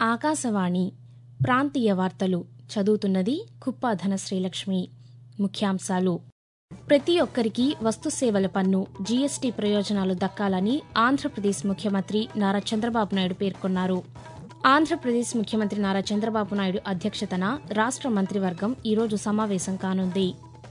ఆకాశవాణి ప్రాంతీయ వార్తలు చదువుతున్నది కుప్ప ధనశ్రీలక్ష్మి ముఖ్యాంశాలు ప్రతి ఒక్కరికి వస్తు సేవల పన్ను జీఎస్టీ ప్రయోజనాలు దక్కాలని ఆంధ్రప్రదేశ్ ముఖ్యమంత్రి నారా చంద్రబాబు నాయుడు పేర్కొన్నారు ఆంధ్రప్రదేశ్ ముఖ్యమంత్రి నారా చంద్రబాబు నాయుడు అధ్యక్షతన రాష్ట మంత్రివర్గం ఈరోజు సమావేశం కానుంది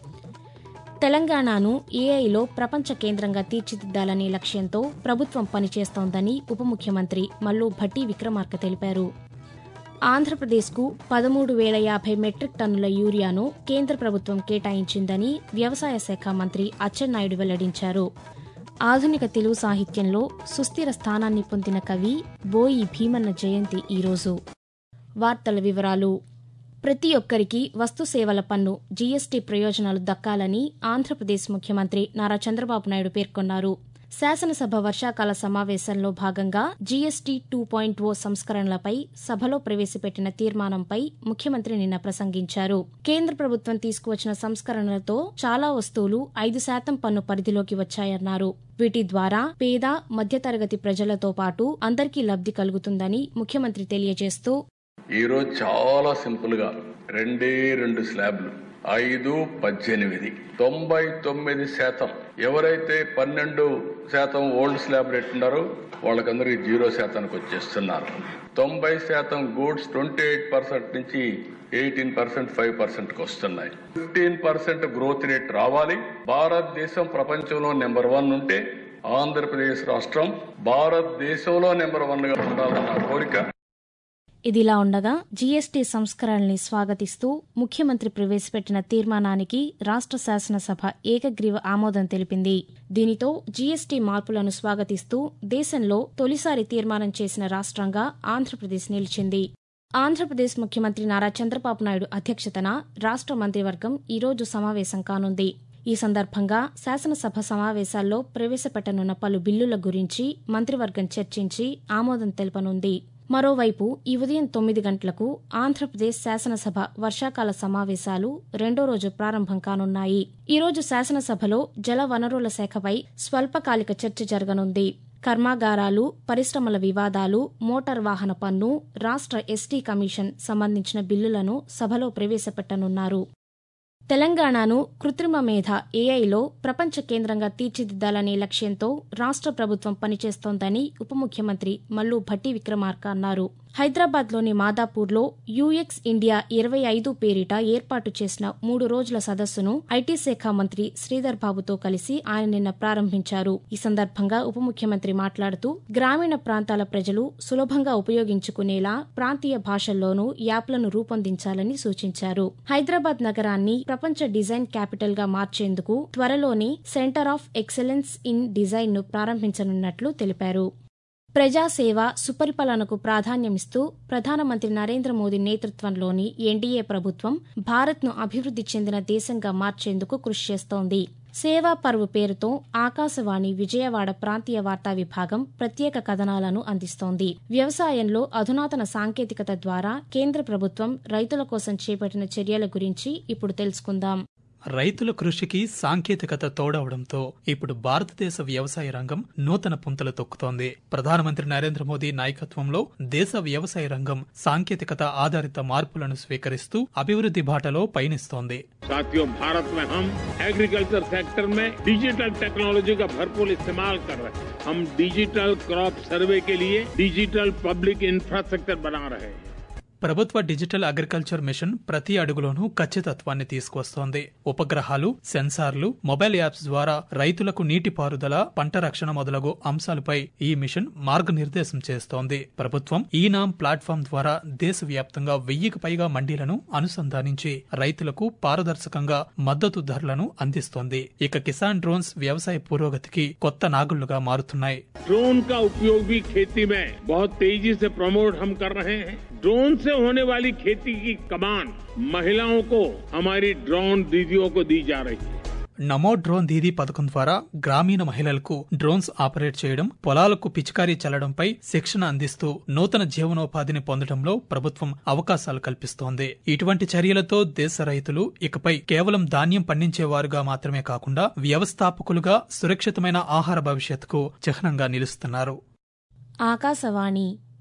తెలంగాణను ఏఐలో ప్రపంచ కేంద్రంగా తీర్చిదిద్దాలనే లక్ష్యంతో ప్రభుత్వం పనిచేస్తోందని ఉప ముఖ్యమంత్రి మల్లు భట్టి విక్రమార్క తెలిపారు ఆంధ్రప్రదేశ్కు పదమూడు వేల యాభై మెట్రిక్ టన్నుల యూరియాను కేంద్ర ప్రభుత్వం కేటాయించిందని వ్యవసాయ శాఖ మంత్రి అచ్చెన్నాయుడు వెల్లడించారు ఆధునిక తెలుగు సాహిత్యంలో సుస్థిర స్థానాన్ని పొందిన కవి బోయి భీమన్న జయంతి ఈరోజు వార్తల వివరాలు ప్రతి ఒక్కరికి వస్తు సేవల పన్ను జీఎస్టీ ప్రయోజనాలు దక్కాలని ఆంధ్రప్రదేశ్ ముఖ్యమంత్రి నారా చంద్రబాబు నాయుడు పేర్కొన్నారు శాసనసభ వర్షాకాల సమావేశంలో భాగంగా జీఎస్టీ టూ పాయింట్ ఓ సంస్కరణలపై సభలో ప్రవేశపెట్టిన తీర్మానంపై ముఖ్యమంత్రి నిన్న ప్రసంగించారు కేంద్ర ప్రభుత్వం తీసుకువచ్చిన సంస్కరణలతో చాలా వస్తువులు ఐదు శాతం పన్ను పరిధిలోకి వచ్చాయన్నారు వీటి ద్వారా పేద మధ్యతరగతి ప్రజలతో పాటు అందరికీ లబ్ది కలుగుతుందని ముఖ్యమంత్రి తెలియజేస్తూ ఈరోజు చాలా సింపుల్ గా రెండే రెండు స్లాబ్లు ఐదు పద్దెనిమిది తొంభై తొమ్మిది శాతం ఎవరైతే పన్నెండు శాతం ఓల్డ్ స్లాబ్ రేట్ ఉన్నారో వాళ్ళకందరికీ జీరో శాతానికి వచ్చేస్తున్నారు తొంభై శాతం గూడ్స్ ట్వంటీ ఎయిట్ పర్సెంట్ నుంచి ఎయిటీన్ పర్సెంట్ ఫైవ్ పర్సెంట్కి వస్తున్నాయి ఫిఫ్టీన్ పర్సెంట్ గ్రోత్ రేట్ రావాలి భారతదేశం ప్రపంచంలో నెంబర్ వన్ ఉంటే ఆంధ్రప్రదేశ్ రాష్ట్రం భారతదేశంలో నెంబర్ వన్ గా ఉండాలన్న కోరిక ఇదిలా ఉండగా జీఎస్టీ సంస్కరణల్ని స్వాగతిస్తూ ముఖ్యమంత్రి ప్రవేశపెట్టిన తీర్మానానికి రాష్ట శాసనసభ ఏకగ్రీవ ఆమోదం తెలిపింది దీనితో జీఎస్టీ మార్పులను స్వాగతిస్తూ దేశంలో తొలిసారి తీర్మానం చేసిన రాష్ట్రంగా ఆంధ్రప్రదేశ్ నిలిచింది ఆంధ్రప్రదేశ్ ముఖ్యమంత్రి నారా చంద్రబాబు నాయుడు అధ్యక్షతన రాష్ట మంత్రివర్గం ఈరోజు సమావేశం కానుంది ఈ సందర్భంగా శాసనసభ సమావేశాల్లో ప్రవేశపెట్టనున్న పలు బిల్లుల గురించి మంత్రివర్గం చర్చించి ఆమోదం తెలపనుంది మరోవైపు ఈ ఉదయం తొమ్మిది గంటలకు ఆంధ్రప్రదేశ్ శాసనసభ వర్షాకాల సమావేశాలు రెండో రోజు ప్రారంభం కానున్నాయి ఈ రోజు శాసనసభలో జల వనరుల శాఖపై స్వల్పకాలిక చర్చ జరగనుంది కర్మాగారాలు పరిశ్రమల వివాదాలు మోటార్ వాహన పన్ను రాష్ట్ర ఎస్టీ కమిషన్ సంబంధించిన బిల్లులను సభలో ప్రవేశపెట్టనున్నారు తెలంగాణను కృత్రిమ మేధ ఏఐలో ప్రపంచ కేంద్రంగా తీర్చిదిద్దాలనే లక్ష్యంతో రాష్ట్ర ప్రభుత్వం పనిచేస్తోందని ఉప ముఖ్యమంత్రి మల్లు భట్టి విక్రమార్క అన్నారు హైదరాబాద్లోని మాదాపూర్లో యూఎక్స్ ఇండియా ఇరవై ఐదు పేరిట ఏర్పాటు చేసిన మూడు రోజుల సదస్సును ఐటీ శాఖ మంత్రి శ్రీధర్ బాబుతో కలిసి ఆయన నిన్న ప్రారంభించారు ఈ సందర్భంగా ఉప ముఖ్యమంత్రి మాట్లాడుతూ గ్రామీణ ప్రాంతాల ప్రజలు సులభంగా ఉపయోగించుకునేలా ప్రాంతీయ భాషల్లోనూ యాప్లను రూపొందించాలని సూచించారు హైదరాబాద్ నగరాన్ని ప్రపంచ డిజైన్ క్యాపిటల్ గా మార్చేందుకు త్వరలోనే centre of excellence in design ను ప్రారంభించనున్నట్లు తెలిపారు ప్రజాసేవ సుపరిపాలనకు ప్రాధాన్యమిస్తూ ప్రధానమంత్రి నరేంద్ర మోదీ నేతృత్వంలోని ఎన్డీఏ ప్రభుత్వం భారత్ను అభివృద్ది చెందిన దేశంగా మార్చేందుకు కృషి చేస్తోంది సేవా పర్వ్ పేరుతో ఆకాశవాణి విజయవాడ ప్రాంతీయ వార్తా విభాగం ప్రత్యేక కథనాలను అందిస్తోంది వ్యవసాయంలో అధునాతన సాంకేతికత ద్వారా కేంద్ర ప్రభుత్వం రైతుల కోసం చేపట్టిన చర్యల గురించి ఇప్పుడు తెలుసుకుందాం రైతుల కృషికి సాంకేతికత తోడవడంతో ఇప్పుడు భారతదేశ వ్యవసాయ రంగం నూతన పుంతలు తొక్కుతోంది ప్రధానమంత్రి నరేంద్ర మోదీ నాయకత్వంలో దేశ వ్యవసాయ రంగం సాంకేతికత ఆధారిత మార్పులను స్వీకరిస్తూ అభివృద్ధి బాటలో పయనిస్తోంది साथियों भारत में हम एग्रीकल्चर सेक्टर में डिजिटल टेक्नोलॉजी का भरपूर इस्तेमाल कर रहे हैं हम डिजिटल क्रॉप सर्वे के लिए डिजिटल पब्लिक इंफ्रास्ट्रक्चर बना रहे हैं ప్రభుత్వ డిజిటల్ అగ్రికల్చర్ మిషన్ ప్రతి అడుగులోనూ ఖచ్చితత్వాన్ని తీసుకువస్తోంది ఉపగ్రహాలు సెన్సార్లు మొబైల్ యాప్స్ ద్వారా రైతులకు నీటిపారుదల పంట రక్షణ మొదలగు అంశాలపై ఈ మిషన్ మార్గనిర్దేశం చేస్తోంది ప్రభుత్వం ఈనాం ప్లాట్ఫామ్ ద్వారా దేశవ్యాప్తంగా వెయ్యికి పైగా మండీలను అనుసంధానించి రైతులకు పారదర్శకంగా మద్దతు ధరలను అందిస్తోంది ఇక కిసాన్ డ్రోన్స్ వ్యవసాయ పురోగతికి కొత్త నాగుళ్లుగా మారుతున్నాయి ड्रोन का उपयोग भी खेती में बहुत तेजी से प्रमोट हम कर रहे हैं ड्रोन से होने वाली खेती की कमान महिलाओं को हमारी ड्रोन दीदियों को दी जा रही है నమో డ్రోన్ దీదీ పథకం ద్వారా గ్రామీణ మహిళలకు డ్రోన్స్ ఆపరేట్ చేయడం పొలాలకు పిచికారీ చల్లడంపై శిక్షణ అందిస్తూ నూతన జీవనోపాధిని పొందడంలో ప్రభుత్వం అవకాశాలు కల్పిస్తోంది ఇటువంటి చర్యలతో దేశ రైతులు ఇకపై కేవలం ధాన్యం పండించేవారుగా మాత్రమే కాకుండా వ్యవస్థాపకులుగా సురక్షితమైన ఆహార భవిష్యత్తుకు చిహ్నంగా నిలుస్తున్నారు ఆకాశవాణి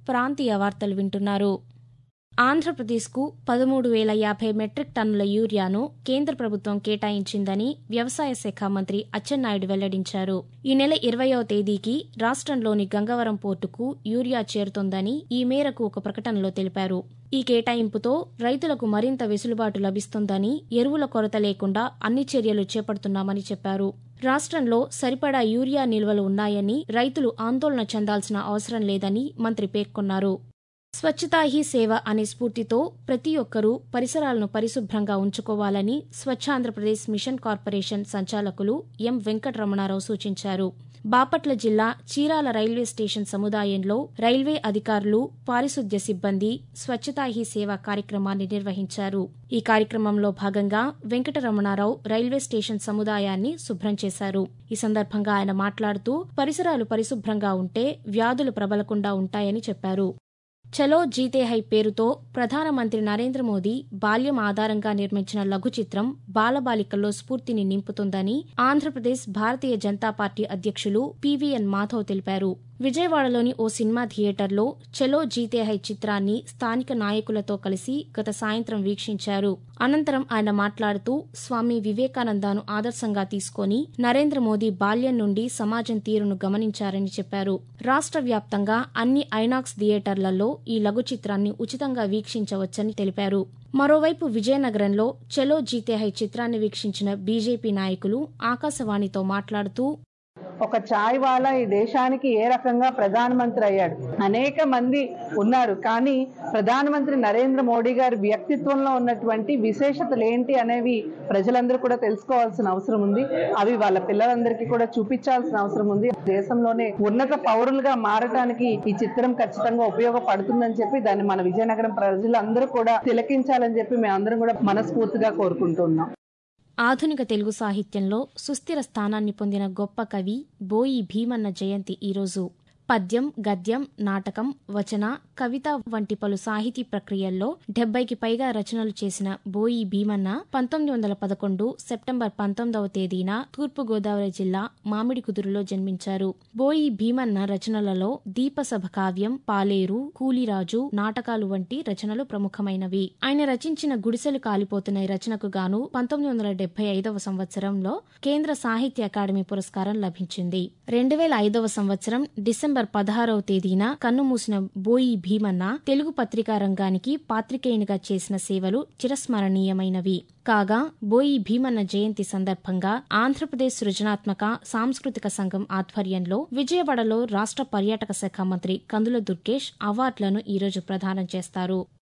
ప్రాంతీయ వార్తలు వింటున్నారు ఆంధ్రప్రదేశ్కు పదమూడు వేల యాభై మెట్రిక్ టన్నుల యూరియాను కేంద్ర ప్రభుత్వం కేటాయించిందని వ్యవసాయ శాఖ మంత్రి అచ్చెన్నాయుడు వెల్లడించారు ఈ నెల ఇరవయో తేదీకి రాష్ట్రంలోని గంగవరం పోర్టుకు యూరియా చేరుతోందని ఈ మేరకు ఒక ప్రకటనలో తెలిపారు ఈ కేటాయింపుతో రైతులకు మరింత వెసులుబాటు లభిస్తుందని ఎరువుల కొరత లేకుండా అన్ని చర్యలు చేపడుతున్నామని చెప్పారు రాష్ట్రంలో సరిపడా యూరియా నిల్వలు ఉన్నాయని రైతులు ఆందోళన చెందాల్సిన అవసరం లేదని మంత్రి పేర్కొన్నారు స్వచ్ఛతా హీ సేవ అనే స్ఫూర్తితో ప్రతి ఒక్కరూ పరిసరాలను పరిశుభ్రంగా ఉంచుకోవాలని స్వచ్ఛాంధ్రప్రదేశ్ మిషన్ కార్పొరేషన్ సంచాలకులు ఎం వెంకటరమణారావు సూచించారు బాపట్ల జిల్లా చీరాల రైల్వే స్టేషన్ సముదాయంలో రైల్వే అధికారులు పారిశుద్ధ్య సిబ్బంది స్వచ్ఛతా హీ సేవ కార్యక్రమాన్ని నిర్వహించారు ఈ కార్యక్రమంలో భాగంగా వెంకటరమణారావు రైల్వే స్టేషన్ సముదాయాన్ని శుభ్రం చేశారు ఈ సందర్భంగా ఆయన మాట్లాడుతూ పరిసరాలు పరిశుభ్రంగా ఉంటే వ్యాధులు ప్రబలకుండా ఉంటాయని చెప్పారు చలో జీతే హై పేరుతో ప్రధానమంత్రి నరేంద్ర మోదీ బాల్యం ఆధారంగా నిర్మించిన లఘు చిత్రం బాలబాలికల్లో స్ఫూర్తిని నింపుతుందని ఆంధ్రప్రదేశ్ భారతీయ జనతా పార్టీ అధ్యక్షులు పీవీఎన్ మాధవ్ తెలిపారు విజయవాడలోని ఓ సినిమా థియేటర్లో చలో జీతే హై చిత్రాన్ని స్థానిక నాయకులతో కలిసి గత సాయంత్రం వీక్షించారు అనంతరం ఆయన మాట్లాడుతూ స్వామి వివేకానందాను ఆదర్శంగా తీసుకొని నరేంద్ర మోదీ బాల్యం నుండి సమాజం తీరును గమనించారని చెప్పారు రాష్ట్ర వ్యాప్తంగా అన్ని ఐనాక్స్ థియేటర్లలో ఈ లఘు చిత్రాన్ని ఉచితంగా వీక్షించవచ్చని తెలిపారు మరోవైపు విజయనగరంలో చలో జీతే హై చిత్రాన్ని వీక్షించిన బీజేపీ నాయకులు ఆకాశవాణితో మాట్లాడుతూ ఒక ఛాయ్ వాలా ఈ దేశానికి ఏ రకంగా ప్రధానమంత్రి అయ్యాడు అనేక మంది ఉన్నారు కానీ ప్రధానమంత్రి నరేంద్ర మోడీ గారి వ్యక్తిత్వంలో ఉన్నటువంటి విశేషతలు ఏంటి అనేవి ప్రజలందరూ కూడా తెలుసుకోవాల్సిన అవసరం ఉంది అవి వాళ్ళ పిల్లలందరికీ కూడా చూపించాల్సిన అవసరం ఉంది దేశంలోనే ఉన్నత పౌరులుగా మారటానికి ఈ చిత్రం ఖచ్చితంగా ఉపయోగపడుతుందని చెప్పి దాన్ని మన విజయనగరం ప్రజలందరూ కూడా తిలకించాలని చెప్పి మేమందరం కూడా మనస్ఫూర్తిగా కోరుకుంటున్నాం ఆధునిక తెలుగు సాహిత్యంలో సుస్థిర స్థానాన్ని పొందిన గొప్ప కవి బోయి భీమన్న జయంతి ఈరోజు పద్యం గద్యం నాటకం వచన కవిత వంటి పలు సాహితీ ప్రక్రియల్లో డెబ్బైకి పైగా రచనలు చేసిన బోయి భీమన్న పంతొమ్మిది వందల పదకొండు సెప్టెంబర్ పంతొమ్మిదవ తేదీన తూర్పుగోదావరి జిల్లా మామిడికుదురులో జన్మించారు బోయి భీమన్న రచనలలో దీపసభ కావ్యం పాలేరు కూలిరాజు నాటకాలు వంటి రచనలు ప్రముఖమైనవి ఆయన రచించిన గుడిసెలు కాలిపోతున్న రచనకు గాను పంతొమ్మిది వందల డెబ్బై ఐదవ సంవత్సరంలో కేంద్ర సాహిత్య అకాడమీ పురస్కారం లభించింది రెండు వేల ఐదవ సంవత్సరం డిసెంబర్ పదహారవ తేదీన కన్నుమూసిన బోయి భీమన్న తెలుగు పత్రికా రంగానికి పాత్రికేయునిగా చేసిన సేవలు చిరస్మరణీయమైనవి కాగా బోయి భీమన్న జయంతి సందర్భంగా ఆంధ్రప్రదేశ్ సృజనాత్మక సాంస్కృతిక సంఘం ఆధ్వర్యంలో విజయవాడలో రాష్ట్ర పర్యాటక శాఖ మంత్రి కందుల దుర్గేష్ అవార్డులను ఈరోజు ప్రదానం చేస్తారు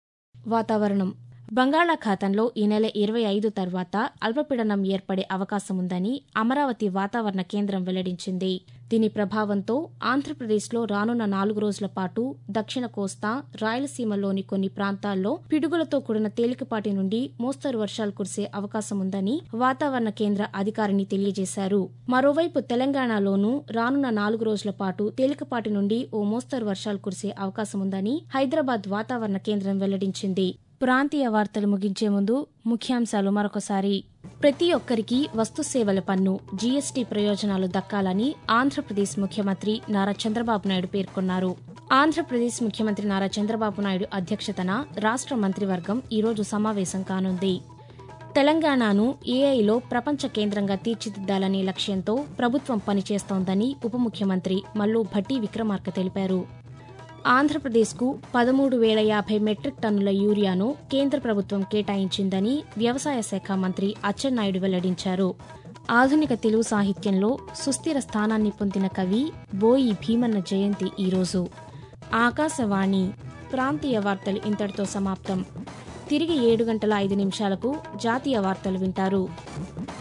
వాతావరణం బంగాళాఖాతంలో ఈ నెల ఇరవై ఐదు తర్వాత అల్పపీడనం ఏర్పడే అవకాశముందని అమరావతి వాతావరణ కేంద్రం వెల్లడించింది దీని ప్రభావంతో ఆంధ్రప్రదేశ్లో రానున్న నాలుగు రోజుల పాటు దక్షిణ కోస్తా రాయలసీమలోని కొన్ని ప్రాంతాల్లో పిడుగులతో కూడిన తేలికపాటి నుండి మోస్తరు వర్షాలు కురిసే అవకాశముందని వాతావరణ కేంద్ర అధికారిని తెలియజేశారు మరోవైపు తెలంగాణలోనూ రానున్న నాలుగు రోజుల పాటు తేలికపాటి నుండి ఓ మోస్తరు వర్షాలు కురిసే అవకాశముందని హైదరాబాద్ వాతావరణ కేంద్రం వెల్లడించింది ప్రాంతీయ వార్తలు ముగించే ముందు ముఖ్యాంశాలు మరొకసారి ప్రతి ఒక్కరికి వస్తు సేవల పన్ను జీఎస్టీ ప్రయోజనాలు దక్కాలని ఆంధ్రప్రదేశ్ ముఖ్యమంత్రి నారా చంద్రబాబు నాయుడు పేర్కొన్నారు ఆంధ్రప్రదేశ్ ముఖ్యమంత్రి నారా చంద్రబాబు నాయుడు అధ్యక్షతన రాష్ట్ర మంత్రివర్గం ఈరోజు సమావేశం కానుంది తెలంగాణను ఏఐలో ప్రపంచ కేంద్రంగా తీర్చిదిద్దాలనే లక్ష్యంతో ప్రభుత్వం పనిచేస్తోందని ఉప ముఖ్యమంత్రి మల్లు భట్టి విక్రమార్క తెలిపారు ఆంధ్రప్రదేశ్కు పదమూడు వేల యాభై మెట్రిక్ టన్నుల యూరియాను కేంద్ర ప్రభుత్వం కేటాయించిందని వ్యవసాయ శాఖ మంత్రి అచ్చెన్నాయుడు వెల్లడించారు ఆధునిక తెలుగు సాహిత్యంలో సుస్థిర స్థానాన్ని పొందిన కవి బోయి భీమన్న జయంతి ఈరోజు ఆకాశవాణి ప్రాంతీయ వార్తలు ఇంతటితో సమాప్తం తిరిగి ఏడు గంటల ఐదు నిమిషాలకు జాతీయ వార్తలు వింటారు